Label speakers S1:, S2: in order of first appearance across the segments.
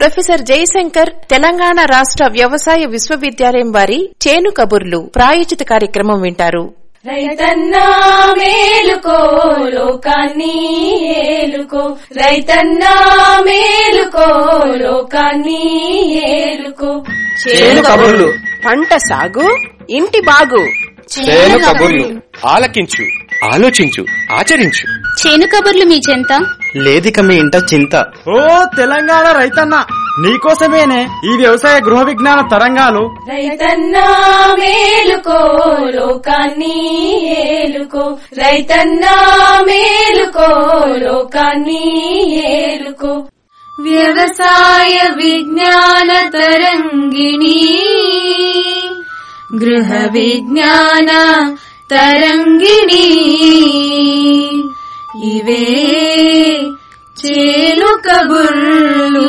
S1: Professor Jayashankar Telangana రాష్ట వ్యవసాయ విశ్వవిద్యాలయం వారి చేను కబుర్లు ప్రాయోజిత కార్యక్రమం వింటారు
S2: రైతన్నా మేలుకో లోకాన్ని ఏలుకో రైతన్నా మేలుకో లోకాన్ని ఏలుకో
S3: చేను కబుర్లు
S4: పంట సాగు ఇంటి బాగు
S3: చేను కబుర్లు ఆలకించు ఆలోచించు ఆచరించు
S5: చేను కబుర్లు మీ చెంత
S3: లేదిక మీ ఇంట చింత
S6: ఓ తెలంగాణ రైతన్న నీకోసమేనే ఈ వ్యవసాయ గృహ విజ్ఞాన తరంగాలు
S2: రైతన్నా మేలుకో లోకాన్ని ఏలుకో రైతన్నా మేలుకో లోకాన్ని ఏలుకో వ్యవసాయ విజ్ఞాన తరంగిణి గృహ విజ్ఞాన తరంగిణి ఇవే చేలు కబుర్లు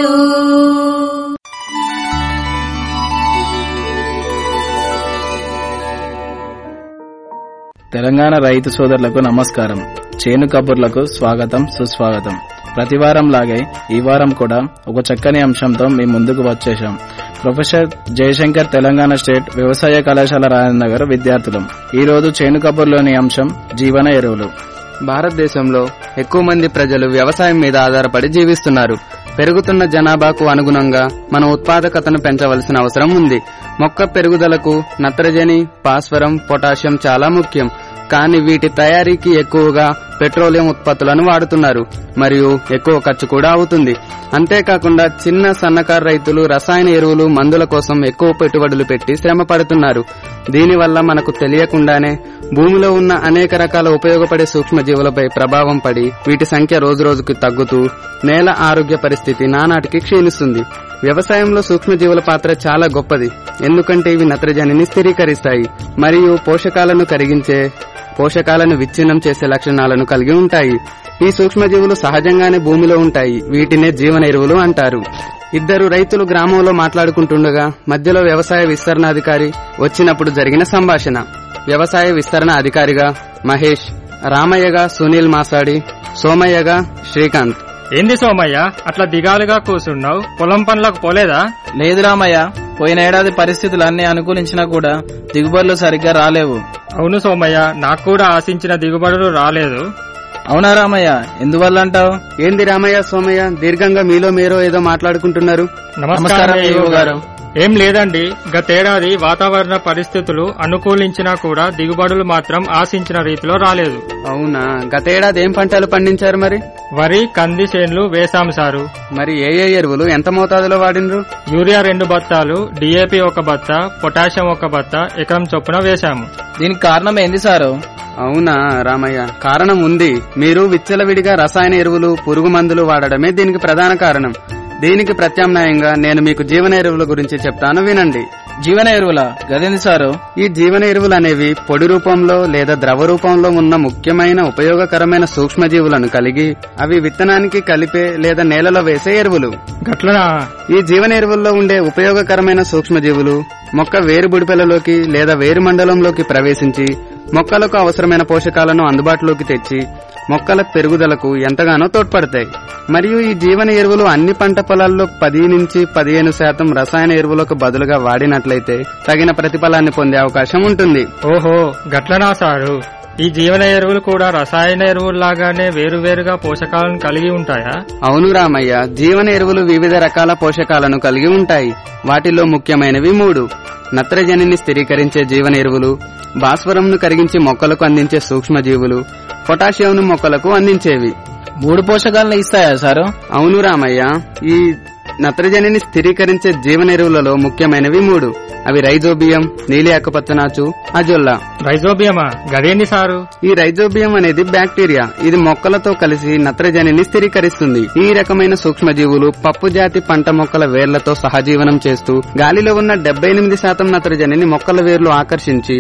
S7: తెలంగాణ రైతు సోదరులకు నమస్కారం చేను కబుర్లకు స్వాగతం సుస్వాగతం ప్రతివారం లాగే ఈ వారం కూడా ఒక చక్కని అంశంతో మీ ముందుకు వచ్చేశాం ప్రొఫెసర్ జయశంకర్ తెలంగాణ స్టేట్ వ్యవసాయ కళాశాల రాజనగర్ విద్యార్థులం ఈ రోజు చేను కబుర్లోని అంశం జీవన ఎరువులు
S8: భారతదేశంలో ఎక్కువ మంది ప్రజలు వ్యవసాయం మీద ఆధారపడి జీవిస్తున్నారు పెరుగుతున్న జనాభాకు అనుగుణంగా మన ఉత్పాదకతను పెంచవలసిన అవసరం ఉంది మొక్క పెరుగుదలకు నత్రజని భాస్వరం పొటాషియం చాలా ముఖ్యం కానీ వీటి తయారీకి ఎక్కువగా పెట్రోలియం ఉత్పత్తులను వాడుతున్నారు మరియు ఎక్కువ ఖర్చు కూడా అవుతుంది అంతేకాకుండా చిన్న సన్నకారు రైతులు రసాయన ఎరువులు మందుల కోసం ఎక్కువ పెట్టుబడులు పెట్టి శ్రమ పడుతున్నారు దీనివల్ల మనకు తెలియకుండానే భూమిలో ఉన్న అనేక రకాల ఉపయోగపడే సూక్ష్మజీవులపై ప్రభావం పడి వీటి సంఖ్య రోజురోజుకు తగ్గుతూ నేల ఆరోగ్య పరిస్థితి నానాటికి క్షీణిస్తుంది వ్యవసాయంలో సూక్ష్మజీవుల పాత్ర చాలా గొప్పది ఎందుకంటే ఇవి నత్రజనిని స్థిరీకరిస్తాయి మరియు పోషకాలను కరిగించే పోషకాలను విచ్ఛిన్నం చేసే లక్షణాలను కలిగి ఉంటాయి ఈ సూక్ష్మజీవులు సహజంగానే భూమిలో ఉంటాయి వీటినే జీవన ఎరువులు అంటారు ఇద్దరు రైతులు గ్రామంలో మాట్లాడుకుంటుండగా మధ్యలో వ్యవసాయ విస్తరణ అధికారి వచ్చినప్పుడు జరిగిన సంభాషణ వ్యవసాయ విస్తరణ అధికారిగా మహేష్ రామయ్యగా సునీల్ మాసాడి సోమయ్యగా శ్రీకాంత్
S9: ఏంది సోమయ్య అట్లా దిగాలుగా కూసున్నావు పొలం పనులకు పోలేదా
S7: లేదు రామయ్య పోయిన ఏడాది పరిస్థితులు అన్ని అనుకూలించినా కూడా దిగుబడులు సరిగ్గా రాలేవు
S9: అవును సోమయ్య నాకు కూడా ఆశించిన దిగుబడులు రాలేదు
S7: అవునా రామయ్య ఎందువల్ల అంటావు
S8: ఏంది రామయ్య సోమయ్య దీర్ఘంగా మీలో మీరో ఏదో మాట్లాడుకుంటున్నారు
S9: నమస్కారం
S7: ఈవో
S9: ఈవో
S7: గారు.
S9: ఏం లేదండి గతేడాది వాతావరణ పరిస్థితులు అనుకూలించినా కూడా దిగుబడులు మాత్రం ఆశించిన రీతిలో రాలేదు
S8: అవునా గతేడాది ఏం పంటలు పండించారు మరి
S9: వరి కంది చేన్లు వేసాం సారు
S8: మరి ఏ ఏ ఎరువులు ఎంత మోతాదులో వాడినరు
S9: యూరియా రెండు బత్తాలు డిఏపి ఒక బత్త పొటాషియం ఒక బత్త ఎకరం చొప్పున వేశాము
S7: దీనికి కారణం ఏంది సారు
S8: అవునా రామయ్య కారణం ఉంది మీరు విచ్చలవిడిగా రసాయన ఎరువులు పురుగు మందులు వాడడమే దీనికి ప్రధాన కారణం దీనికి ప్రత్యామ్నాయంగా నేను మీకు జీవన ఎరువుల గురించి చెప్తాను వినండి
S7: జీవన ఎరువుల గదేంది సారు
S8: ఈ జీవన ఎరువులు అనేవి పొడి రూపంలో లేదా ద్రవ రూపంలో ఉన్న ముఖ్యమైన ఉపయోగకరమైన సూక్ష్మజీవులను కలిగి అవి విత్తనానికి కలిపే లేదా నేలలో వేసే ఎరువులు
S9: గట్లనా
S8: ఈ జీవన ఎరువుల్లో ఉండే ఉపయోగకరమైన సూక్ష్మజీవులు మొక్క వేరు బుడిపెలలోకి లేదా వేరు మండలంలోకి ప్రవేశించి మొక్కలకు అవసరమైన పోషకాలను అందుబాటులోకి తెచ్చి మొక్కల పెరుగుదలకు ఎంతగానో తోడ్పడతాయి మరియు ఈ జీవన ఎరువులు అన్ని పంట పొలాల్లో పది నుంచి పదిహేను శాతం రసాయన ఎరువులకు బదులుగా వాడినట్లయితే తగిన ప్రతిఫలాన్ని పొందే అవకాశం ఉంటుంది
S9: ఓహో గట్లనా సారు ఈ జీవన ఎరువులు కూడా రసాయన ఎరువుల్లాగానే వేరువేరుగా పోషకాలను కలిగి ఉంటాయా
S8: అవును రామయ్య జీవన ఎరువులు వివిధ రకాల పోషకాలను కలిగి ఉంటాయి వాటిలో ముఖ్యమైనవి మూడు నత్రజనిని స్థిరీకరించే జీవన ఎరువులు భాస్వరంను కరిగించి మొక్కలకు అందించే సూక్ష్మజీవులు పొటాషియంను మొక్కలకు అందించేవి
S7: మూడు పోషకాలను ఇస్తాయా సారు
S8: అవును రామయ్య ఈ నత్రజనిని స్థిరీకరించే జీవన ఎరువులలో ముఖ్యమైనవి మూడు అవి రైజోబియం నీలి ఆకుపచ్చనాచు అజొల్లా
S9: రైజోబియమా గదేంది సారు
S8: ఈ రైజోబియం అనేది బ్యాక్టీరియా ఇది మొక్కలతో కలిసి నత్రజనిని స్థిరీకరిస్తుంది ఈ రకమైన సూక్ష్మజీవులు పప్పు జాతి పంట మొక్కల వేర్లతో సహజీవనం చేస్తూ గాలిలో ఉన్న డెబ్బై ఎనిమిది శాతం నత్రజనిని మొక్కల వేర్లు ఆకర్షించి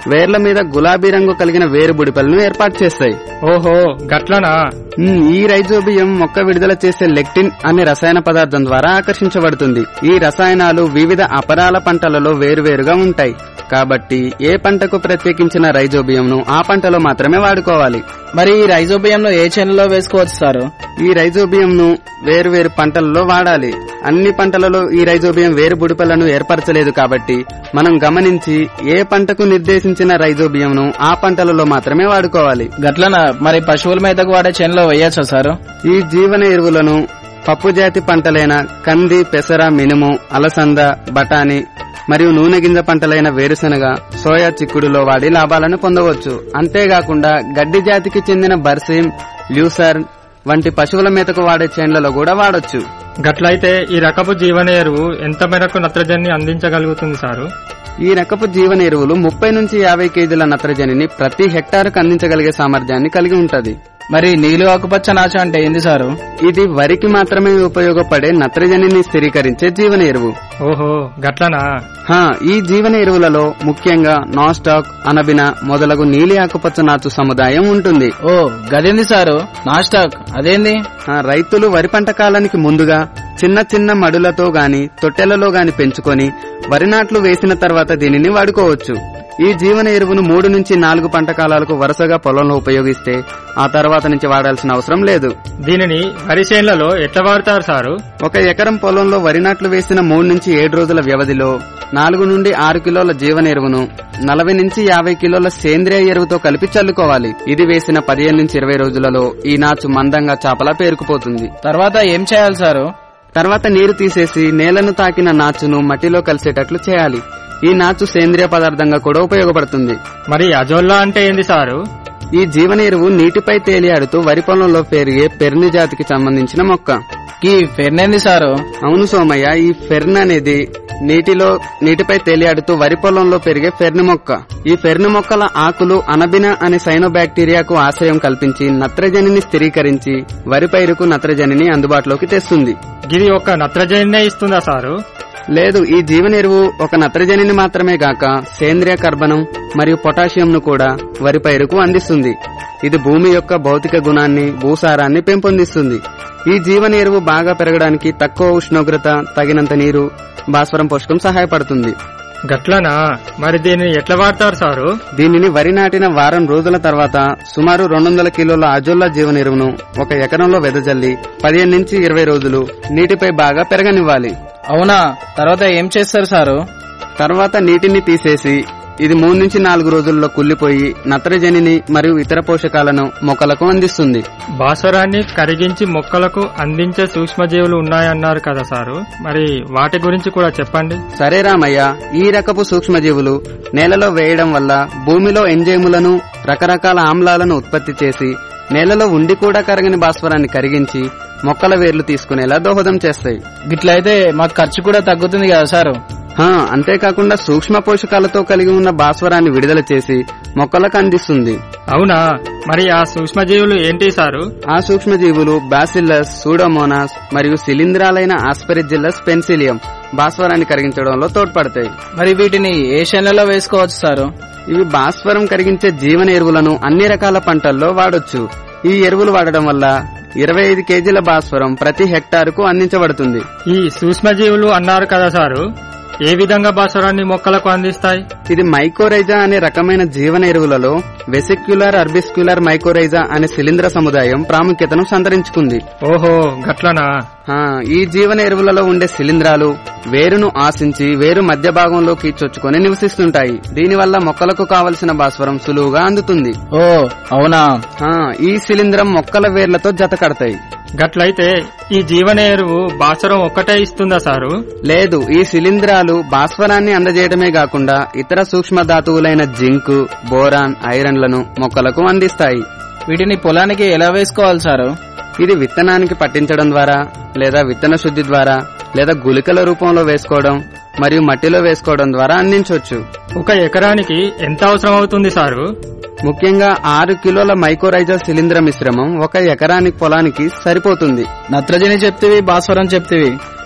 S8: వేర్ల మీద గులాబీ రంగు కలిగిన వేరు బుడిపలను ఏర్పాటు చేస్తాయి
S9: ఓహో గట్లనా
S8: ఉమ్, ఈ రైజోబియం మొక్క విడుదల చేసే లెక్టిన్ అనే రసాయన పదార్థం ద్వారా ఆకర్షించబడుతుంది ఈ రసాయనాలు వివిధ అపరాల పంటలలో వేరువేరుగా ఉంటాయి కాబట్టి ఏ పంటకు ప్రత్యేకించిన రైజోబియంను ఆ పంటలో మాత్రమే వాడుకోవాలి
S7: మరి ఈ రైజోబియంను ఏ చేనులో వేసుకోవచ్చు సారు
S8: ఈ రైజోబియంను వేరువేరు పంటలలో వాడాలి అన్ని పంటలలో ఈ రైజోబియం వేరు బుడిపలను ఏర్పరచలేదు కాబట్టి మనం గమనించి ఏ పంటకు నిర్దేశించిన రైజోబియంను ఆ పంటలలో మాత్రమే వాడుకోవాలి
S7: గట్లన మరి పశువుల మేతకు వాడే చేనులో వేయచ్చా సారు
S8: ఈ జీవన ఎరువులను పప్పు జాతి పంటలైన కంది పెసర మినుము అలసంద బఠానీ మరియు నూనె గింజ పంటలైన వేరుశనగ సోయా చిక్కుడులో వాడి లాభాలను పొందవచ్చు అంతేకాకుండా గడ్డి జాతికి చెందిన బర్సీం ల్యూసర్ వంటి పశువుల మేతకు వాడే చేన్లలో కూడా వాడొచ్చు
S9: గట్లయితే ఈ రకపు జీవన ఎరువు ఎంత మేరకు నత్రజని అందించగలుగుతుంది సారు
S8: ఈ రకపు జీవన ఎరువులు ముప్పై నుంచి యాభై కేజీల నత్రజనిని ప్రతి హెక్టారుకు అందించగలిగే సామర్థ్యాన్ని కలిగి ఉంటది
S7: మరి నీలు ఆకుపచ్చ నాచు అంటే ఏంది సారు
S8: ఇది వరికి మాత్రమే ఉపయోగపడే నత్రజనిని స్థిరీకరించే జీవన ఎరువు
S9: ఓహో గట్లనా
S8: హా, ఈ జీవన ఎరువులలో ముఖ్యంగా నాస్టాక్ అనబిన మొదలగు నీలి ఆకుపచ్చ నాచు సముదాయం ఉంటుంది
S7: ఓ గదేంది సారు నాస్టాక్ అదేంది
S8: ఆ, రైతులు వరి పంట కాలానికి ముందుగా చిన్న చిన్న మడులతో గాని తొట్టెలలో గాని పెంచుకొని వరి నాట్లు వేసిన తర్వాత దీనిని వాడుకోవచ్చు ఈ జీవన ఎరువును మూడు నుంచి నాలుగు పంట కాలాలకు వరుసగా పొలంలో ఉపయోగిస్తే ఆ తర్వాత నుంచి వాడాల్సిన అవసరం లేదు
S9: దీనిని వరి చేన్లలో ఎట్లా వాడతారు సారు
S8: ఒక ఎకరం పొలంలో వరి నాట్లు వేసిన మూడు నుంచి ఏడు రోజుల వ్యవధిలో నాలుగు నుండి ఆరు కిలోల జీవన ఎరువును నలభై నుంచి యాభై కిలోల సేంద్రియ ఎరువుతో కలిపి చల్లుకోవాలి ఇది వేసిన పదిహేను నుంచి ఇరవై రోజులలో ఈ నాచు మందంగా చాపలా పేరుకుపోతుంది
S7: తర్వాత ఏం చేయాలి సారు
S8: తర్వాత నీరు తీసేసి నేలను తాకిన నాచును మట్టిలో కలిసేటట్లు చేయాలి ఈ నాచు సేంద్రియ పదార్థంగా కూడా ఉపయోగపడుతుంది
S9: మరి అజోల్లా అంటే ఏంది సారు
S8: ఈ జీవన ఎరువు నీటిపై తేలియాడుతూ వరి పొలంలో పెరిగే పెర్ని జాతికి సంబంధించిన మొక్క
S7: ఈ ఫెర్నేంది సారు
S8: అవును సోమయ్య ఈ ఫెర్న్ అనేది నీటిలో నీటిపై తేలియాడుతూ వరి పొలంలో పెరిగే ఫెర్న్ మొక్క ఈ ఫెర్న్ మొక్కల ఆకులు అనబిన అనే సైనోబాక్టీరియాకు ఆశ్రయం కల్పించి నత్రజనిని స్థిరీకరించి వరి పైరుకు నత్రజనిని అందుబాటులోకి తెస్తుంది
S9: గిది ఒక నత్రజనినే ఇస్తుందా సారు
S8: లేదు ఈ జీవన ఎరువు ఒక నత్రజనిని మాత్రమే గాక సేంద్రియ కర్బనం మరియు పొటాషియంను కూడా వరి పైరుకు అందిస్తుంది ఇది భూమి యొక్క భౌతిక గుణాన్ని భూసారాన్ని పెంపొందిస్తుంది ఈ జీవన ఎరువు బాగా పెరగడానికి తక్కువ ఉష్ణోగ్రత తగినంత నీరు భాస్వరం పోషకం సహాయపడుతుంది
S9: గట్లనా మరి దీనిని ఎట్లా వాడతారు సారు
S8: దీనిని వరి నాటిన వారం రోజుల తర్వాత సుమారు రెండు వందల కిలోల అజోల్లా జీవన ఎరువును ఒక ఎకరంలో వెదజల్లి పదిహేను నుంచి ఇరవై రోజులు నీటిపై బాగా పెరగనివ్వాలి
S7: అవునా తర్వాత ఏం చేస్తారు సారు
S8: తర్వాత నీటిని తీసేసి ఇది మూడు నుంచి నాలుగు రోజుల్లో కుళ్ళిపోయి నత్రజనిని మరియు ఇతర పోషకాలను మొక్కలకు అందిస్తుంది
S9: భాస్వరాన్ని కరిగించి మొక్కలకు అందించే సూక్ష్మజీవులు ఉన్నాయన్నారు కదా సారు మరి వాటి గురించి కూడా చెప్పండి
S8: సరే రామయ్య ఈ రకపు సూక్ష్మజీవులు నేలలో వేయడం వల్ల భూమిలో ఎంజైములను రకరకాల ఆమ్లాలను ఉత్పత్తి చేసి నేలలో ఉండి కూడా కరగని భాస్వరాన్ని కరిగించి మొక్కల వేర్లు తీసుకునేలా దోహదం చేస్తాయి
S7: గిట్లయితే మాకు ఖర్చు కూడా తగ్గుతుంది కదా సారు
S8: హా, అంతేకాకుండా సూక్ష్మ పోషకాలతో కలిగి ఉన్న భాస్వరాన్ని విడుదల చేసి మొక్కలకు అందిస్తుంది
S9: అవునా మరి ఆ సూక్ష్మజీవులు ఏంటి సారు
S8: ఆ సూక్ష్మజీవులు బాసిల్లస్ సూడోమోనాస్ మరియు శిలీంధ్రాలైన ఆస్పెరిజిల్లస్ పెన్సిలియం భాస్వరాన్ని కరిగించడంలో తోడ్పడతాయి
S7: మరి వీటిని ఏ చేనులలో వేసుకోవచ్చు సారు
S8: ఇవి భాస్వరం కరిగించే జీవన ఎరువులను అన్ని రకాల పంటల్లో వాడొచ్చు ఈ ఎరువులు వాడడం వల్ల ఇరవై ఐదు కేజీల భాస్వరం ప్రతి హెక్టారుకు అందించబడుతుంది
S9: ఈ సూక్ష్మజీవులు అన్నారు కదా సారు ఏ విధంగా భాస్వరాన్ని మొక్కలకు అందిస్తాయి
S8: ఇది మైకోరైజా అనే రకమైన జీవన ఎరువులలో వెసిక్యులర్ అర్బిస్క్యులర్ మైకోరైజా అనే శిలీంద్ర సముదాయం ప్రాముఖ్యతను సంతరించుకుంది
S9: ఓహో గట్లనా
S8: ఆ, ఈ జీవన ఎరువులలో ఉండే శిలీంధ్రాలు వేరును ఆశించి వేరు మధ్య భాగంలోకి చొచ్చుకొని నివసిస్తుంటాయి దీనివల్ల మొక్కలకు కావలసిన భాస్వరం సులువుగా అందుతుంది
S7: ఓ అవునా
S8: ఆ, ఈ శిలీంధ్రం మొక్కల వేర్లతో జత కడతాయి
S9: గట్లయితే ఈ జీవన ఎరువు భాస్వరం ఒక్కటే ఇస్తుందా సారు
S8: లేదు ఈ శిలీంధ్రాలు భాస్వరాన్ని అందజేయడమే కాకుండా ఇతర సూక్ష్మ ధాతువులైన జింక్ బోరాన్ ఐరన్లను మొక్కలకు అందిస్తాయి
S7: వీటిని పొలానికి ఎలా వేసుకోవాలి సారు
S8: ఇది విత్తనానికి పట్టించడం ద్వారా లేదా విత్తన శుద్ధి ద్వారా లేదా గుళికల రూపంలో వేసుకోవడం మరియు మట్టిలో వేసుకోవడం ద్వారా అందించవచ్చు
S9: ఒక ఎకరానికి ఎంత అవసరం అవుతుంది సారు
S8: ముఖ్యంగా ఆరు కిలోల మైకోరైజా శిలీంద్ర మిశ్రమం ఒక ఎకరానికి పొలానికి సరిపోతుంది
S7: నత్రజని చెప్తివి భాస్వరం చెప్తివి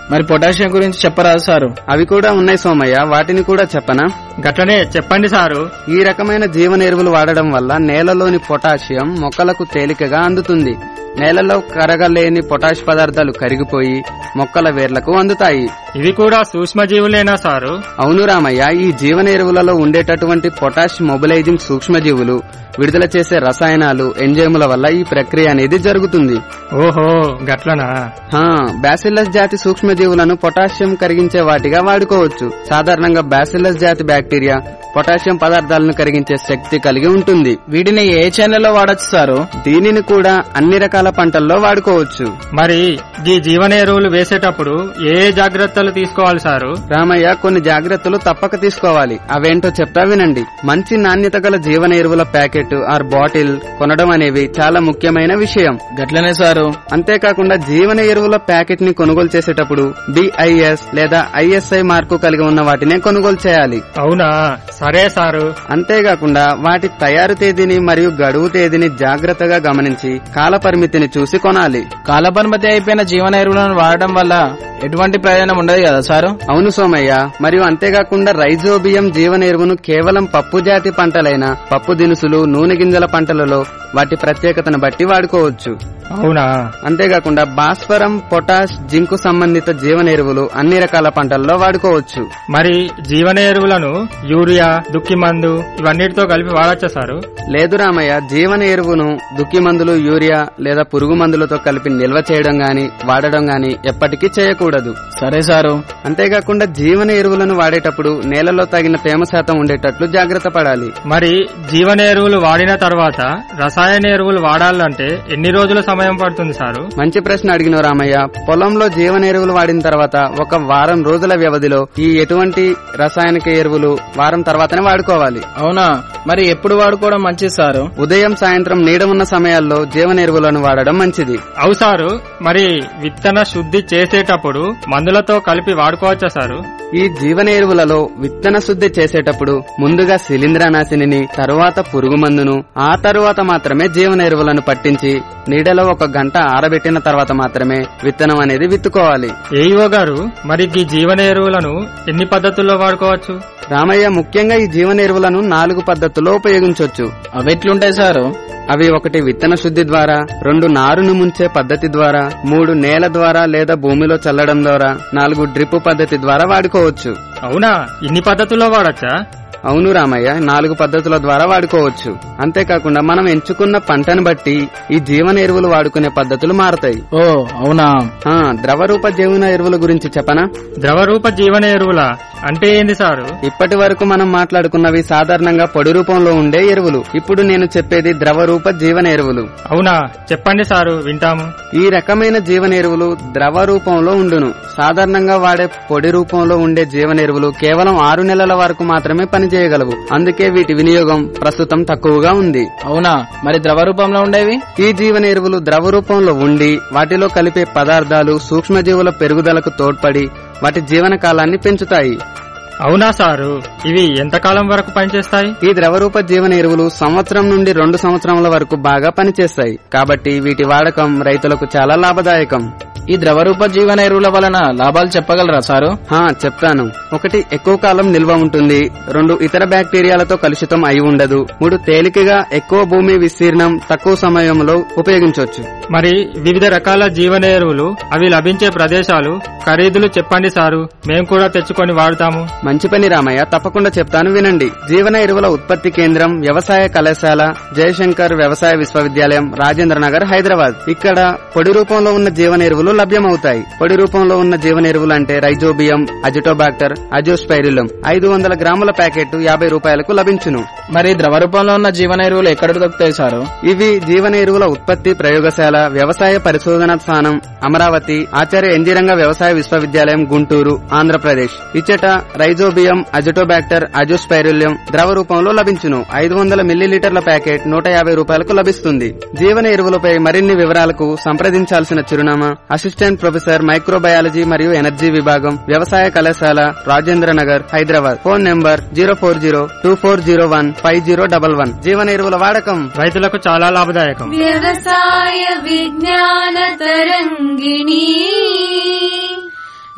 S7: మరి పొటాషియం గురించి చెప్పరాదు సారు
S8: అవి కూడా ఉన్నాయి సోమయ్య వాటిని కూడా చెప్పనా
S9: గట్లనే చెప్పండి సారు
S8: ఈ రకమైన జీవన ఎరువులు వాడడం వల్ల నేలలోని పొటాషియం మొక్కలకు తేలికగా అందుతుంది నేలలో కరగలేని పొటాష్ పదార్థాలు కరిగిపోయి మొక్కల వేర్లకు అందుతాయి
S9: ఇవి కూడా సూక్ష్మజీవులేనా సారు
S8: అవును రామయ్య ఈ జీవన ఎరువులలో ఉండేటటువంటి పొటాష్ మొబిలైజింగ్ సూక్ష్మజీవులు విడుదల చేసే రసాయనాలు ఎంజైముల వల్ల ఈ ప్రక్రియ అనేది జరుగుతుంది
S9: ఓహో గట్లనా
S8: హా బ్యాసిల్లస్ జాతి సూక్ష్మజీవులను పొటాషియం కరిగించే వాటిగా వాడుకోవచ్చు సాధారణంగా బ్యాసిల్లస్ జాతి బ్యాక్టీరియా పొటాషియం పదార్థాలను కరిగించే శక్తి కలిగి ఉంటుంది
S7: వీటిని ఏ ఛానల్లో వాడచ్చు సారు
S8: దీనిని కూడా అన్ని రకాల పంటల్లో వాడుకోవచ్చు
S9: మరి ఈ జీవన ఎరువులు వేసేటప్పుడు ఏ ఏ జాగ్రత్తలు తీసుకోవాలి సారు
S8: రామయ్య కొన్ని జాగ్రత్తలు తప్పక తీసుకోవాలి అవేంటో చెప్తా వినండి మంచి నాణ్యత గల జీవన ఎరువుల ప్యాకెట్ ఆర్ బాటిల్ కొనడం అనేవి చాలా ముఖ్యమైన విషయం
S7: గట్లనే సారు
S8: అంతేకాకుండా జీవన ఎరువుల ప్యాకెట్ ని కొనుగోలు చేసేటప్పుడు బిఐఎస్ లేదా ఐఎస్ఐ మార్కు కలిగి ఉన్న వాటినే కొనుగోలు చేయాలి
S9: అవునా సరే సారు
S8: అంతేకాకుండా వాటి తయారు తేదీని మరియు గడువు తేదీని జాగ్రత్తగా గమనించి కాల పరిమితిని చూసి కొనాలి
S7: కాలపరిమితి అయిపోయిన జీవన ఎరువులను వాడడం వల్ల ఎటువంటి ప్రయోజనం ఉండదు కదా సారు
S8: అవును సోమయ్య మరియు అంతేకాకుండా రైజోబియం జీవన ఎరువును కేవలం పప్పు జాతి పంటలైన పప్పు దినుసులు నూనె గింజల పంటలలో వాటి ప్రత్యేకతను బట్టి వాడుకోవచ్చు
S9: అవునా
S8: అంతేకాకుండా భాస్వరం పొటాష్ జింకు సంబంధిత జీవన ఎరువులు అన్ని రకాల పంటల్లో వాడుకోవచ్చు
S9: మరి జీవన ఎరువులను యూరియా దుక్కి మందు ఇవన్నిటితో కలిపి వాడచ్చా సారు
S8: లేదు రామయ్య జీవన ఎరువును దుక్కి మందులు యూరియా లేదా పురుగు మందులతో కలిపి నిల్వ చేయడం గాని వాడడం గాని ఎప్పటికీ చేయకూడదు
S7: సరే సారు
S8: అంతేకాకుండా జీవన ఎరువులను వాడేటప్పుడు నేలలో తగిన తేమ శాతం ఉండేటట్లు జాగ్రత్త పడాలి
S9: మరి జీవన ఎరువులు వాడిన తర్వాత రసాయన ఎరువులు వాడాలంటే ఎన్ని రోజుల సమయం పడుతుంది సారు
S8: మంచి ప్రశ్న అడిగిన రామయ్య పొలంలో జీవన ఎరువులు వాడిన తర్వాత ఒక వారం రోజుల వ్యవధిలో ఈ ఎటువంటి రసాయనిక ఎరువులు వారం తర్వాతనే వాడుకోవాలి
S7: అవునా మరి ఎప్పుడు వాడుకోవడం మంచిది సారు
S8: ఉదయం సాయంత్రం నీడ ఉన్న సమయాల్లో జీవన ఎరువులను వాడడం మంచిది
S9: అవు సారు మరి విత్తన శుద్ధి చేసేటప్పుడు మందులతో కలిపి వాడుకోవచ్చా సారు
S8: ఈ జీవన ఎరువులలో విత్తన శుద్ధి చేసేటప్పుడు ముందుగా శిలీంద్రనాశిని తరువాత పురుగు మందును ఆ తరువాత మాత్రమే జీవన ఎరువులను పట్టించి నీడలో ఒక గంట ఆరబెట్టిన తర్వాత మాత్రమే విత్తనం అనేది విత్తుకోవాలి
S9: ఏఈఓ గారు మరి ఈ జీవన ఎరువులను ఎన్ని పద్ధతుల్లో వాడుకోవచ్చు
S8: రామయ్య ముఖ్యంగా ఈ జీవన ఎరువులను నాలుగు పద్ధతుల్లో ఉపయోగించవచ్చు
S7: అవి ఎట్లుంటాయి సారు
S8: అవి ఒకటి విత్తన శుద్ధి ద్వారా రెండు నారును ముంచే పద్ధతి ద్వారా మూడు నేల ద్వారా లేదా భూమిలో చల్లడం ద్వారా నాలుగు డ్రిప్ పద్ధతి ద్వారా వాడుకోవచ్చు
S9: అవునా ఇన్ని పద్ధతుల్లో వాడచ్చా
S8: అవును రామయ్య నాలుగు పద్ధతుల ద్వారా వాడుకోవచ్చు అంతేకాకుండా మనం ఎంచుకున్న పంటను బట్టి ఈ జీవన ఎరువులు వాడుకునే పద్ధతులు మారతాయి
S7: ఓ అవునా
S8: ఆ ద్రవరూప జీవన ఎరువుల గురించి చెప్పనా
S9: ద్రవరూప జీవన ఎరువుల అంటే ఏంది సారు
S8: ఇప్పటి వరకు మనం మాట్లాడుకున్నవి సాధారణంగా పొడి రూపంలో ఉండే ఎరువులు ఇప్పుడు నేను చెప్పేది ద్రవరూప జీవన ఎరువులు
S9: అవునా చెప్పండి సారు వింటాము
S8: ఈ రకమైన జీవన ఎరువులు ద్రవ రూపంలో ఉండును సాధారణంగా వాడే పొడి రూపంలో ఉండే జీవన ఎరువులు కేవలం ఆరు నెలల వరకు మాత్రమే పనిచేయగలవు అందుకే వీటి వినియోగం ప్రస్తుతం తక్కువగా ఉంది
S7: అవునా మరి ద్రవ రూపంలో ఉండేవి
S8: ఈ జీవన ఎరువులు ద్రవ రూపంలో ఉండి వాటిలో కలిపే పదార్థాలు సూక్ష్మజీవుల పెరుగుదలకు తోడ్పడి వాటి జీవన కాలాన్ని పెంచుతాయి
S9: అవునా సారు ఇవి ఎంతకాలం వరకు పనిచేస్తాయి
S8: ఈ ద్రవరూప జీవన ఎరువులు సంవత్సరం నుండి రెండు సంవత్సరముల వరకు బాగా పనిచేస్తాయి కాబట్టి వీటి వాడకం రైతులకు చాలా లాభదాయకం
S7: ఈ ద్రవరూప జీవన ఎరువుల వలన లాభాలు చెప్పగలరా సారు
S8: హా చెప్తాను ఒకటి ఎక్కువ కాలం నిల్వ ఉంటుంది రెండు ఇతర బ్యాక్టీరియాలతో కలుషితం అయి ఉండదు మూడు తేలికగా ఎక్కువ భూమి విస్తీర్ణం తక్కువ సమయంలో ఉపయోగించవచ్చు
S9: మరి వివిధ రకాల జీవన ఎరువులు అవి లభించే ప్రదేశాలు ఖరీదులు చెప్పండి సారు మేం కూడా తెచ్చుకొని వాడుతాము
S8: మంచి పని రామయ్య తప్పకుండా చెప్తాను వినండి జీవన ఎరువుల ఉత్పత్తి కేంద్రం వ్యవసాయ కళాశాల జయశంకర్ వ్యవసాయ విశ్వవిద్యాలయం రాజేంద్ర నగర్ హైదరాబాద్ ఇక్కడ పొడి రూపంలో ఉన్న జీవన ఎరువులు లభ్యమవుతాయి పొడి రూపంలో ఉన్న జీవన ఎరువులు అంటే రైజోబియం అజిటోబాక్టర్ అజోస్పైరిలం ఐదు వందల గ్రాముల ప్యాకెట్ యాభై రూపాయలకు లభించును
S7: మరి ద్రవ రూపంలో ఉన్న జీవన ఎరువులు ఎక్కడ దొరుకుతాయి సారు
S8: ఇవి జీవన ఎరువుల ఉత్పత్తి ప్రయోగశాల వ్యవసాయ పరిశోధన స్థానం అమరావతి ఆచార్య ఎన్జీరంగ వ్యవసాయ విశ్వవిద్యాలయం గుంటూరు ఆంధ్రప్రదేశ్ ఇచ్చట రైజోబియం అజిటోబాక్టర్ అజోస్పైరుల్యం ద్రవ రూపంలో లభించును ఐదు వందల మిల్లీలీటర్ల ప్యాకెట్ నూట యాభై రూపాయలకు లభిస్తుంది జీవన ఎరువులపై మరిన్ని వివరాలకు సంప్రదించాల్సిన చిరునామా అసిస్టెంట్ ప్రొఫెసర్ మైక్రోబయాలజీ మరియు ఎనర్జీ విభాగం వ్యవసాయ కళాశాల Rajendra Nagar Hyderabad phone number zero four zero two four zero one five zero double one జీవన ఎరువుల వాడకం
S9: రైతులకు చాలా లాభదాయకం
S2: వ్యవసాయ విజ్ఞాన తరంగిణి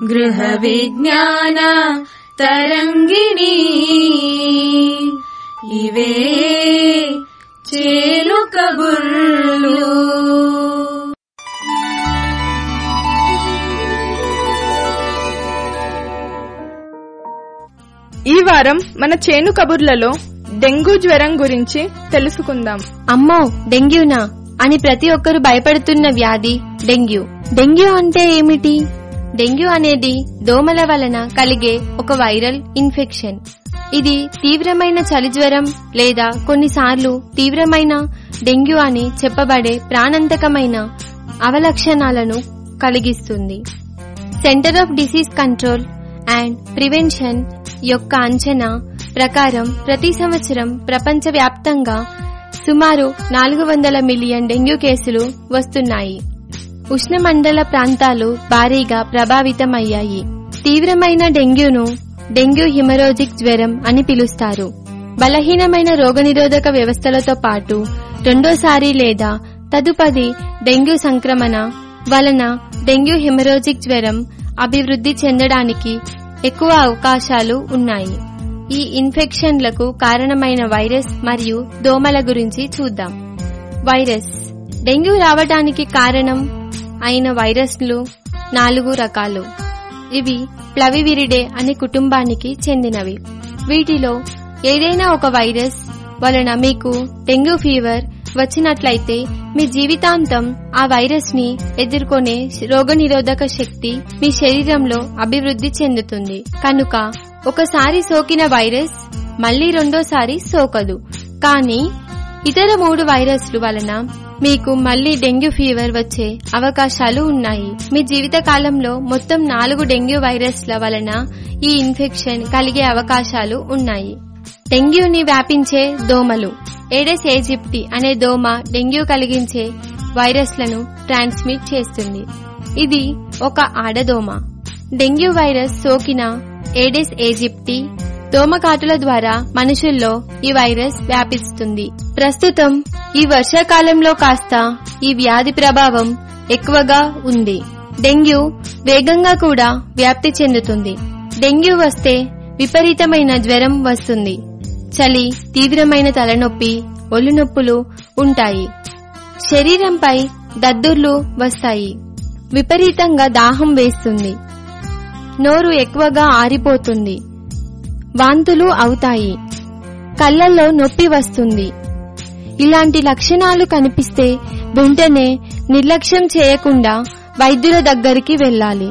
S2: గృహ విజ్ఞాన తరంగిణి ఇవే చేలు కబుర్లు
S5: ఈ వారం మన చేను కబుర్లలో డెంగూ జ్వరం గురించి తెలుసుకుందాం
S10: అమ్మో డెంగ్యూనా అని ప్రతి ఒక్కరు భయపడుతున్న వ్యాధి డెంగ్యూ డెంగ్యూ అంటే ఏమిటి డెంగ్యూ అనేది దోమల వలన కలిగే ఒక వైరల్ ఇన్ఫెక్షన్ ఇది తీవ్రమైన చలి జ్వరం లేదా కొన్నిసార్లు తీవ్రమైన డెంగ్యూ అని చెప్పబడే ప్రాణాంతకమైన అవలక్షణాలను కలిగిస్తుంది centre of disease control and prevention యొక్క అంచనా ప్రకారం ప్రతి సంవత్సరం ప్రపంచవ్యాప్తంగా సుమారు నాలుగు వందల మిలియన్ డెంగ్యూ కేసులు వస్తున్నాయి ఉష్ణమండల ప్రాంతాలు భారీగా ప్రభావితమయ్యాయి తీవ్రమైన డెంగ్యూను డెంగ్యూ హిమరోజిక్ జ్వరం అని పిలుస్తారు బలహీనమైన రోగనిరోధక వ్యవస్థలతో పాటు రెండోసారి లేదా తదుపరి డెంగ్యూ సంక్రమణ వలన డెంగ్యూ హిమరోజిక్ జ్వరం అభివృద్ధి చెందడానికి ఎక్కువ అవకాశాలు ఉన్నాయి ఈ ఇన్ఫెక్షన్లకు కారణమైన వైరస్ మరియు దోమల గురించి చూద్దాం వైరస్ డెంగ్యూ రావడానికి కారణం అయిన వైరస్లు నాలుగు రకాలు ఇవి ప్లవివిరిడే అనే కుటుంబానికి చెందినవి వీటిలో ఏదైనా ఒక వైరస్ వలన మీకు డెంగ్యూ ఫీవర్ వచ్చినట్లయితే మీ జీవితాంతం ఆ వైరస్ ని ఎదుర్కొనే రోగనిరోధక శక్తి మీ శరీరంలో అభివృద్ధి చెందుతుంది కనుక ఒకసారి సోకిన వైరస్ మళ్లీ రెండోసారి సోకదు కానీ ఇతర మూడు వైరస్లు వలన మీకు మళ్లీ డెంగ్యూ ఫీవర్ వచ్చే అవకాశాలు ఉన్నాయి మీ జీవిత కాలంలో మొత్తం నాలుగు డెంగ్యూ వైరస్ల వలన ఈ ఇన్ఫెక్షన్ కలిగే అవకాశాలు ఉన్నాయి డెంగ్యూని వ్యాపించే దోమలు ఏడెస్ ఏజిప్టి అనే దోమ డెంగ్యూ కలిగించే వైరస్లను ట్రాన్స్మిట్ చేస్తుంది ఇది ఒక ఆడదోమ డెంగ్యూ వైరస్ సోకిన ఏడెస్ ఏజిప్టి దోమకాటుల ద్వారా మనుషుల్లో ఈ వైరస్ వ్యాపిస్తుంది ప్రస్తుతం ఈ వర్షాకాలంలో కాస్త ఈ వ్యాధి ప్రభావం ఎక్కువగా ఉంది డెంగ్యూ వేగంగా కూడా వ్యాప్తి చెందుతుంది డెంగ్యూ వస్తే విపరీతమైన జ్వరం వస్తుంది చలి తీవ్రమైన తలనొప్పి ఒళ్ళు నొప్పులు ఉంటాయి శరీరంపై దద్దుర్లు వస్తాయి విపరీతంగా దాహం వేస్తుంది నోరు ఎక్కువగా ఆరిపోతుంది వాంతులు అవుతాయి కళ్ళల్లో నొప్పి వస్తుంది ఇలాంటి లక్షణాలు కనిపిస్తే వెంటనే నిర్లక్ష్యం చేయకుండా వైద్యుల దగ్గరికి వెళ్ళాలి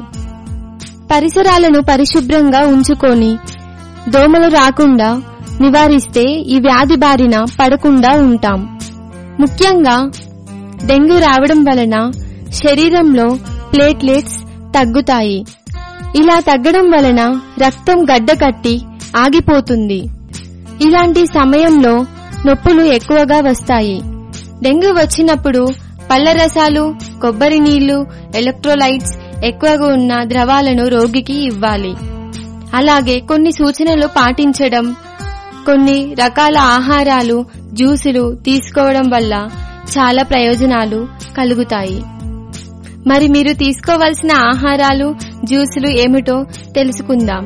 S10: పరిసరాలను పరిశుభ్రంగా ఉంచుకొని దోమలు రాకుండా నివారిస్తే ఈ వ్యాధి బారిన పడకుండా ఉంటాం ముఖ్యంగా డెంగ్యూ రావడం వలన శరీరంలో ప్లేట్లెట్స్ తగ్గుతాయి ఇలా తగ్గడం వలన రక్తం గడ్డకట్టి ఆగిపోతుంది ఇలాంటి సమయంలో నొప్పులు ఎక్కువగా వస్తాయి డెంగ్యూ వచ్చినప్పుడు పళ్ళ రసాలు కొబ్బరి నీళ్లు ఎలక్ట్రోలైట్స్ ఎక్కువగా ఉన్న ద్రవాలను రోగికి ఇవ్వాలి అలాగే కొన్ని సూచనలు పాటించడం కొన్ని రకాల ఆహారాలు జ్యూసులు తీసుకోవడం వల్ల చాలా ప్రయోజనాలు కలుగుతాయి మరి మీరు తీసుకోవాల్సిన ఆహారాలు జ్యూసులు ఏమిటో తెలుసుకుందాం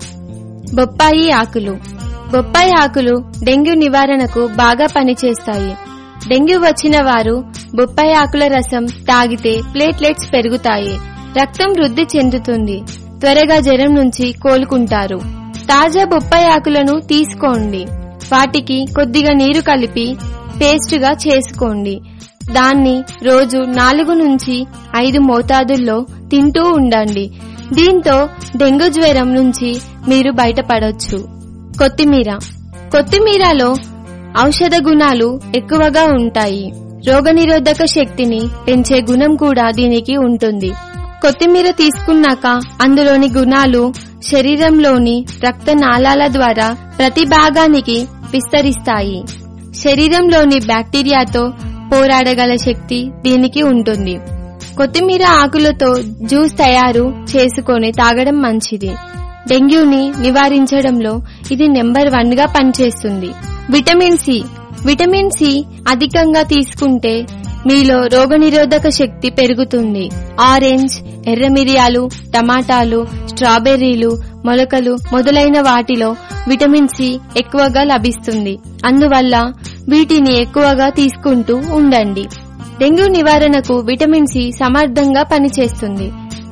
S10: బొప్పాయి ఆకులు బొప్పాయి ఆకులు డెంగ్యూ నివారణకు బాగా పనిచేస్తాయి డెంగ్యూ వచ్చిన వారు బొప్పాయి ఆకుల రసం తాగితే ప్లేట్లెట్స్ పెరుగుతాయి రక్తం వృద్ధి చెందుతుంది త్వరగా జ్వరం నుంచి కోలుకుంటారు తాజా బొప్పాయి ఆకులను తీసుకోండి వాటికి కొద్దిగా నీరు కలిపి పేస్టుగా చేసుకోండి దాన్ని రోజు నాలుగు నుంచి ఐదు మోతాదుల్లో తింటూ ఉండండి దీంతో డెంగ్యూ జ్వరం నుంచి మీరు బయటపడొచ్చు కొత్తిమీర కొత్తిమీరలో ఔషధ గుణాలు ఎక్కువగా ఉంటాయి రోగనిరోధక శక్తిని పెంచే గుణం కూడా దీనికి ఉంటుంది కొత్తిమీర తీసుకున్నాక అందులోని గుణాలు శరీరంలోని రక్తనాళాల ద్వారా ప్రతి భాగానికి విస్తరిస్తాయి శరీరంలోని బ్యాక్టీరియాతో పోరాడగల శక్తి దీనికి ఉంటుంది కొత్తిమీర ఆకులతో జ్యూస్ తయారు చేసుకొని తాగడం మంచిది డెంగ్యూని నివారించడంలో ఇది నెంబర్ వన్ గా పనిచేస్తుంది విటమిన్ సి విటమిన్ సి అధికంగా తీసుకుంటే మీలో రోగనిరోధక శక్తి పెరుగుతుంది ఆరెంజ్ ఎర్ర మిరియాలు టమాటాలు స్ట్రాబెర్రీలు మొలకలు మొదలైన వాటిలో విటమిన్ సి ఎక్కువగా లభిస్తుంది అందువల్ల వీటిని ఎక్కువగా తీసుకుంటూ ఉండండి డెంగ్యూ నివారణకు విటమిన్ సి సమర్థంగా పనిచేస్తుంది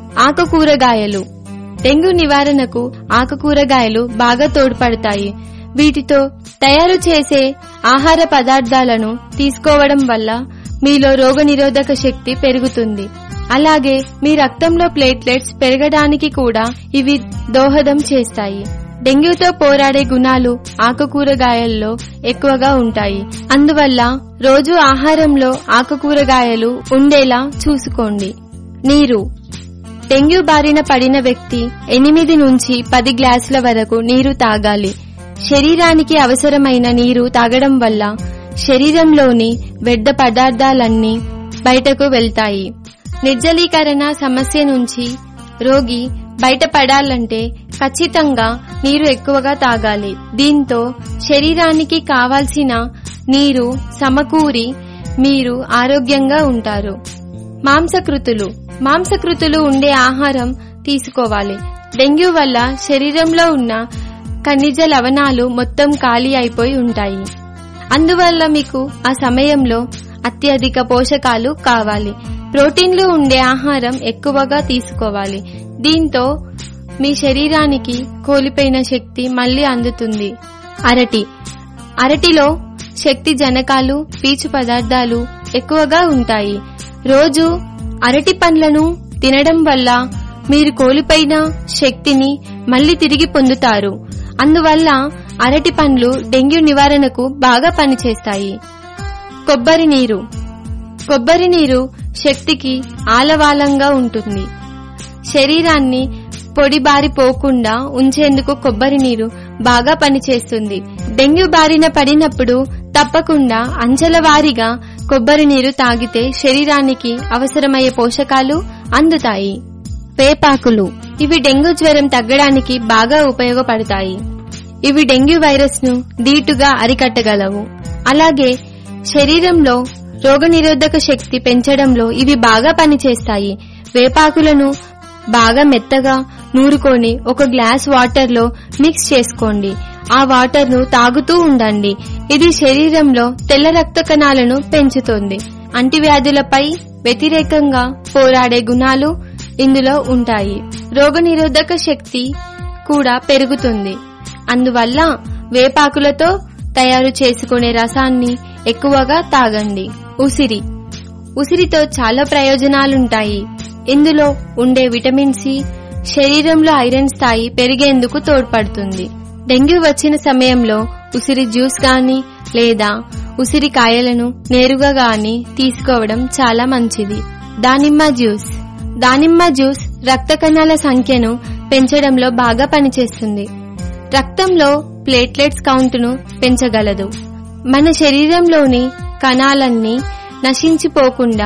S10: ఆకుకూరగాయలు డెంగ్యూ నివారణకు ఆకుకూరగాయలు బాగా తోడ్పడతాయి వీటితో తయారు చేసే ఆహార పదార్థాలను తీసుకోవడం వల్ల మీలో రోగనిరోధక శక్తి పెరుగుతుంది అలాగే మీ రక్తంలో ప్లేట్లెట్స్ పెరగడానికి కూడా ఇవి దోహదం చేస్తాయి డెంగ్యూతో పోరాడే గుణాలు ఆకుకూరగాయల్లో ఎక్కువగా ఉంటాయి అందువల్ల రోజు ఆహారంలో ఆకుకూరగాయలు ఉండేలా చూసుకోండి నీరు డెంగ్యూ బారిన పడిన వ్యక్తి ఎనిమిది నుంచి పది గ్లాసుల వరకు నీరు తాగాలి శరీరానికి అవసరమైన నీరు తాగడం వల్ల శరీరంలోని వ్యర్థ పదార్థాలన్నీ బయటకు వెళ్తాయి నిర్జలీకరణ సమస్య నుంచి రోగి బయటపడాలంటే ఖచ్చితంగా నీరు ఎక్కువగా తాగాలి దీంతో శరీరానికి కావాల్సిన నీరు సమకూరి మీరు ఆరోగ్యంగా ఉంటారు మాంసకృతులు మాంసకృతులు ఉండే ఆహారం తీసుకోవాలి డెంగ్యూ వల్ల శరీరంలో ఉన్న ఖనిజ లవణాలు మొత్తం ఖాళీ అయిపోయి ఉంటాయి అందువల్ల మీకు ఆ సమయంలో అత్యధిక పోషకాలు కావాలి ప్రోటీన్లు ఉండే ఆహారం ఎక్కువగా తీసుకోవాలి దీంతో మీ శరీరానికి కోల్పోయిన శక్తి మళ్లీ అందుతుంది అరటి అరటిలో శక్తి జనకాలు పీచు పదార్థాలు ఎక్కువగా ఉంటాయి రోజు అరటి పండ్లను తినడం వల్ల మీరు కోల్పోయిన శక్తిని మళ్లీ తిరిగి పొందుతారు అందువల్ల అరటి పండ్లు డెంగ్యూ నివారణకు బాగా పనిచేస్తాయి కొబ్బరి నీరు కొబ్బరి నీరు శక్తికి ఆలవాలంగా ఉంటుంది శరీరాన్ని పొడి బారిపోకుండా ఉంచేందుకు కొబ్బరి నీరు బాగా పనిచేస్తుంది డెంగ్యూ బారిన పడినప్పుడు తప్పకుండా అంచెల వారీగా కొబ్బరి నీరు తాగితే శరీరానికి అవసరమయ్యే పోషకాలు అందుతాయి వేపాకులు ఇవి డెంగ్యూ జ్వరం తగ్గడానికి బాగా ఉపయోగపడతాయి ఇవి డెంగ్యూ వైరస్ ను ధీటుగా అరికట్టగలవు అలాగే శరీరంలో రోగనిరోధక శక్తి పెంచడంలో ఇవి బాగా పనిచేస్తాయి వేపాకులను బాగా మెత్తగా నూరుకొని ఒక గ్లాస్ వాటర్ లో మిక్స్ చేసుకోండి ఆ వాటర్ ను తాగుతూ ఉండండి ఇది శరీరంలో తెల్ల రక్త కణాలను పెంచుతుంది అంటువ్యాధులపై వ్యతిరేకంగా పోరాడే గుణాలు ఇందులో ఉంటాయి రోగనిరోధక శక్తి కూడా పెరుగుతుంది అందువల్ల వేపాకులతో తయారు చేసుకునే రసాన్ని ఎక్కువగా తాగండి ఉసిరి ఉసిరితో చాలా ప్రయోజనాలుంటాయి ఇందులో ఉండే విటమిన్ సి శరీరంలో ఐరన్ స్థాయి పెరిగేందుకు తోడ్పడుతుంది డెంగ్యూ వచ్చిన సమయంలో ఉసిరి జ్యూస్ గాని లేదా ఉసిరి కాయలను నేరుగా గాని తీసుకోవడం చాలా మంచిది దానిమ్మ జ్యూస్ దానిమ్మ జ్యూస్ రక్త కణాల సంఖ్యను పెంచడంలో బాగా పనిచేస్తుంది రక్తంలో ప్లేట్లెట్స్ కౌంటును పెంచగలదు మన శరీరంలోని కణాలన్నీ నశించిపోకుండా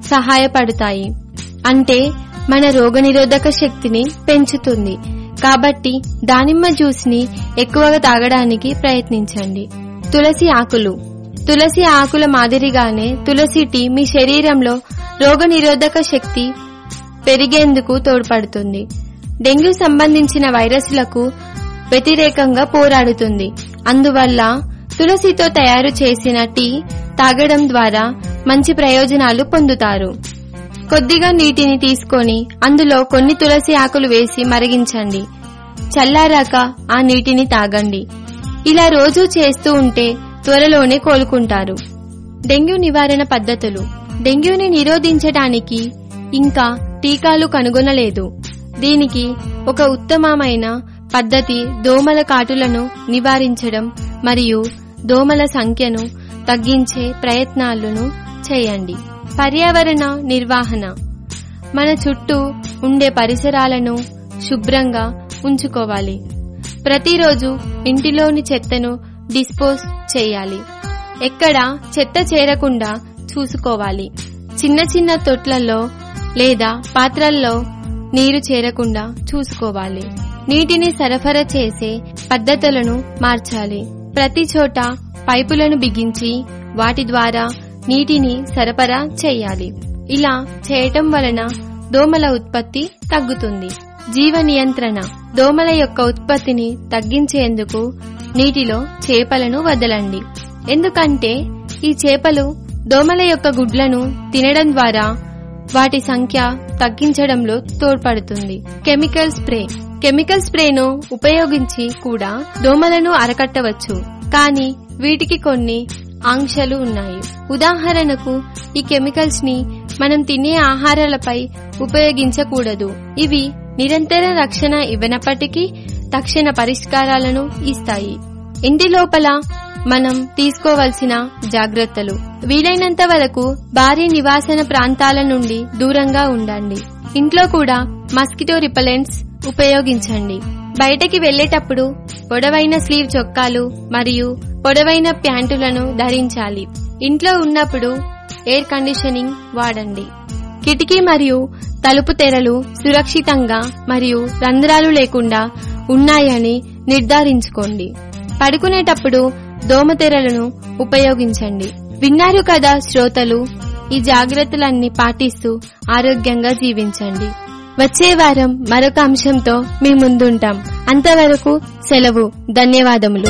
S10: సహాయపడతాయి అంటే మన రోగనిరోధక శక్తిని పెంచుతుంది కాబట్టి దానిమ్మ జ్యూస్ ని ఎక్కువగా తాగడానికి ప్రయత్నించండి తులసి ఆకులు తులసి ఆకుల మాదిరిగానే తులసి టీ మీ శరీరంలో రోగనిరోధక శక్తి పెరిగేందుకు తోడ్పడుతుంది డెంగ్యూ సంబంధించిన వైరస్లకు వ్యతిరేకంగా పోరాడుతుంది అందువల్ల తులసితో తయారు చేసిన టీ తాగడం ద్వారా మంచి ప్రయోజనాలు పొందుతారు కొద్దిగా నీటిని తీసుకొని అందులో కొన్ని తులసి ఆకులు వేసి మరిగించండి చల్లారాక ఆ నీటిని తాగండి ఇలా రోజూ చేస్తూ ఉంటే త్వరలోనే కోలుకుంటారు డెంగ్యూ నివారణ పద్ధతులు డెంగ్యూని నిరోధించడానికి ఇంకా టీకాలు కనుగొనలేదు దీనికి ఒక ఉత్తమమైన పద్ధతి దోమల కాటులను నివారించడం మరియు దోమల సంఖ్యను తగ్గించే ప్రయత్నాలను చేయండి పర్యావరణ నిర్వహణ మన చుట్టూ ఉండే పరిసరాలను శుభ్రంగా ఉంచుకోవాలి ప్రతిరోజు ఇంటిలోని చెత్తను డిస్పోజ్ చేయాలి ఎక్కడ చెత్త చేరకుండా చూసుకోవాలి చిన్న చిన్న తొట్లలో లేదా పాత్రల్లో నీరు చేరకుండా చూసుకోవాలి నీటిని సరఫరా చేసే పద్ధతులను మార్చాలి ప్రతి చోట పైపులను బిగించి వాటి ద్వారా నీటిని సరఫరా చేయాలి ఇలా చేయటం వలన దోమల ఉత్పత్తి తగ్గుతుంది జీవ నియంత్రణ దోమల యొక్క ఉత్పత్తిని తగ్గించేందుకు నీటిలో చేపలను వదలండి ఎందుకంటే ఈ చేపలు దోమల యొక్క గుడ్లను తినడం ద్వారా వాటి సంఖ్య తగ్గించడంలో తోడ్పడుతుంది కెమికల్ స్ప్రే కెమికల్ స్ప్రేను ఉపయోగించి కూడా దోమలను అరకట్టవచ్చు కానీ వీటికి కొన్ని ఆంక్షలు ఉన్నాయి ఉదాహరణకు ఈ కెమికల్స్ ని మనం తినే ఆహారాలపై ఉపయోగించకూడదు ఇవి నిరంతర రక్షణ ఇవ్వనప్పటికీ తక్షణ పరిష్కారాలను ఇస్తాయి ఇంటి లోపల మనం తీసుకోవలసిన జాగ్రత్తలు వీలైనంత వరకు భారీ నివాసన ప్రాంతాల నుండి దూరంగా ఉండండి ఇంట్లో కూడా మస్కిటో రిపలెంట్స్ ఉపయోగించండి బయటకి వెళ్లేటప్పుడు పొడవైన స్లీవ్ చొక్కాలు మరియు పొడవైన ప్యాంటులను ధరించాలి ఇంట్లో ఉన్నప్పుడు ఎయిర్ కండిషనింగ్ వాడండి కిటికీ మరియు తలుపు తెరలు సురక్షితంగా మరియు రంధ్రాలు లేకుండా ఉన్నాయని నిర్ధారించుకోండి పడుకునేటప్పుడు దోమతెరలను ఉపయోగించండి విన్నారు కదా శ్రోతలు ఈ జాగ్రత్తలన్నీ పాటిస్తూ ఆరోగ్యంగా జీవించండి వచ్చే వారం మరొక అంశంతో మీ ముందుంటాం అంతవరకు సెలవు ధన్యవాదములు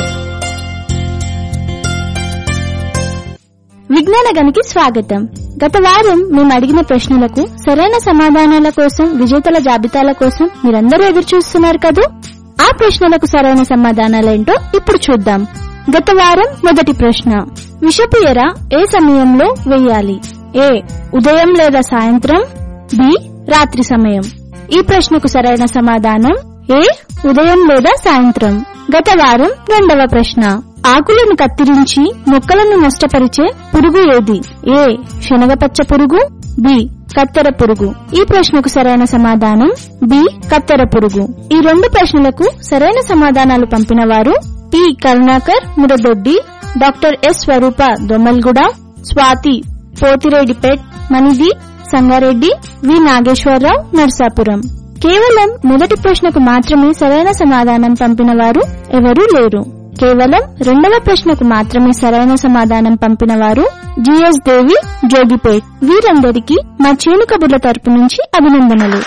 S11: విజ్ఞాన గనికి స్వాగతం గత వారం మేము అడిగిన ప్రశ్నలకు సరైన సమాధానాల కోసం విజేతల జాబితాల కోసం మీరందరూ ఎదురు చూస్తున్నారు కదూ ఆ ప్రశ్నలకు సరైన సమాధానాలేంటో ఇప్పుడు చూద్దాం గత వారం మొదటి ప్రశ్న విషపు ఎర ఏ సమయంలో వేయాలి ఏ ఉదయం లేదా సాయంత్రం బి రాత్రి సమయం ఈ ప్రశ్నకు సరైన సమాధానం ఏ ఉదయం లేదా సాయంత్రం గత వారం రెండవ ప్రశ్న ఆకులను కత్తిరించి మొక్కలను నష్టపరిచే పురుగు ఏది ఏ శనగపచ్చ పురుగు బి కత్తెర పురుగు ఈ ప్రశ్నకు సరైన సమాధానం బి కత్తెర పురుగు ఈ రెండు ప్రశ్నలకు సరైన సమాధానాలు పంపిన వారు P Karunakar Muradoddi doctor S Swaroopa Dommalguda Swathi Pothireddypet మనిది సంగారెడ్డి వి నాగేశ్వరరావు నర్సాపురం కేవలం మొదటి ప్రశ్నకు మాత్రమే సరైన సమాధానం పంపిన వారు ఎవరూ లేరు కేవలం రెండవ ప్రశ్నకు మాత్రమే సరైన సమాధానం పంపిన వారు జిఎస్ దేవి జోగిపేట్ వీరందరికీ మా చేను కబుర్ల తరపు నుంచి అభినందనలు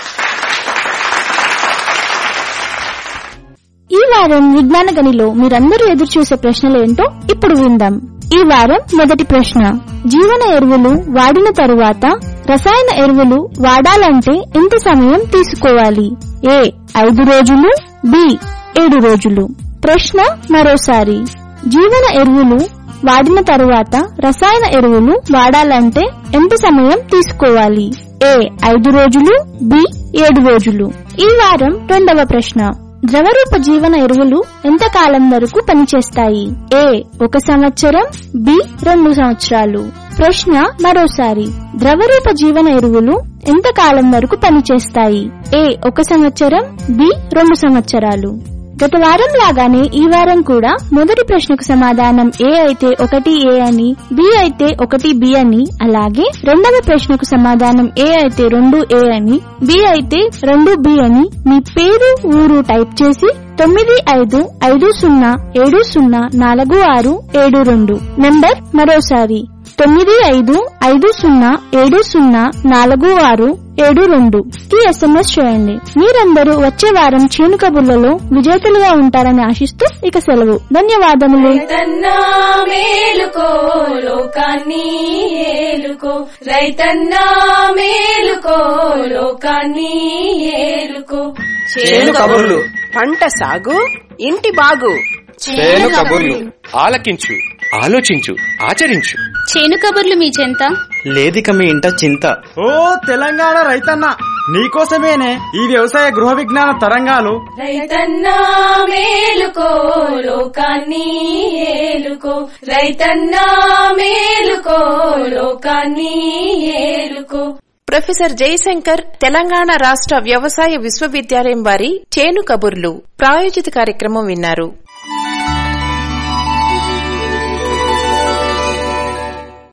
S11: ఈ వారం విజ్ఞాన గనిలో మీరందరూ ఎదురు చూసే ప్రశ్నలు ఏంటో ఇప్పుడు విందాం ఈ వారం మొదటి ప్రశ్న జీవన ఎరువులు వాడిన తరువాత రసాయన ఎరువులు వాడాలంటే ఎంత సమయం తీసుకోవాలి ఏ ఐదు రోజులు బి ఏడు రోజులు ప్రశ్న మరోసారి జీవన ఎరువులు వాడిన తరువాత రసాయన ఎరువులు వాడాలంటే ఎంత సమయం తీసుకోవాలి ఏ ఐదు రోజులు బి ఏడు రోజులు ఈ వారం రెండవ ప్రశ్న ద్రవరూప జీవన ఎరువులు ఎంత కాలం వరకు పనిచేస్తాయి ఏ ఒక సంవత్సరం బి రెండు సంవత్సరాలు ప్రశ్న మరోసారి ద్రవరూప జీవన ఎరువులు ఎంత కాలం వరకు పనిచేస్తాయి ఏ ఒక సంవత్సరం బి రెండు సంవత్సరాలు గత వారం లాగానే ఈ వారం కూడా మొదటి ప్రశ్నకు సమాధానం ఏ అయితే ఒకటి ఏ అని బి అయితే ఒకటి బి అని అలాగే రెండవ ప్రశ్నకు సమాధానం ఏ అయితే రెండు ఏ అని బి అయితే రెండు బి అని మీ పేరు ఊరు టైప్ చేసి తొమ్మిది ఐదు ఐదు సున్నా ఏడు సున్నా నాలుగు ఆరు ఏడు రెండు నంబర్ మరోసారి తొమ్మిది ఐదు ఐదు సున్నా ఏడు సున్నా నాలుగు ఆరు ఏడు రెండు కి ఎస్ఎంఎస్ చేయండి మీరందరూ వచ్చే వారం చేను కబుర్లలో విజేతలుగా ఉంటారని ఆశిస్తూ ఇక సెలవు ధన్యవాదములు
S2: రైతన్నా మేలుకో లోకాన్ని ఏలుకో రైతన్నా మేలుకో లోకాన్ని ఏలుకో
S3: చేను కబుర్లు
S4: పంట సాగు ఇంటి బాగు
S3: చేను కబుర్లు ఆలకించు ఆలోచించు ఆచరించు
S12: చేను కబుర్లు మీ చెంత
S3: లేదిక మీ ఇంట చింత
S6: ఓ తెలంగాణ రైతన్న నీకోసమేనే ఈ వ్యవసాయ గృహ విజ్ఞాన తరంగాలు
S2: రైతన్నా మేలుకో లోకాన్ని ఏలుకో రైతన్నా మేలుకో లోకాన్ని ఏలుకో
S1: ప్రొఫెసర్ జయశంకర్ తెలంగాణ రాష్ట్ర వ్యవసాయ విశ్వవిద్యాలయం వారి చేను కబుర్లు ప్రాయోజిత కార్యక్రమం విన్నారు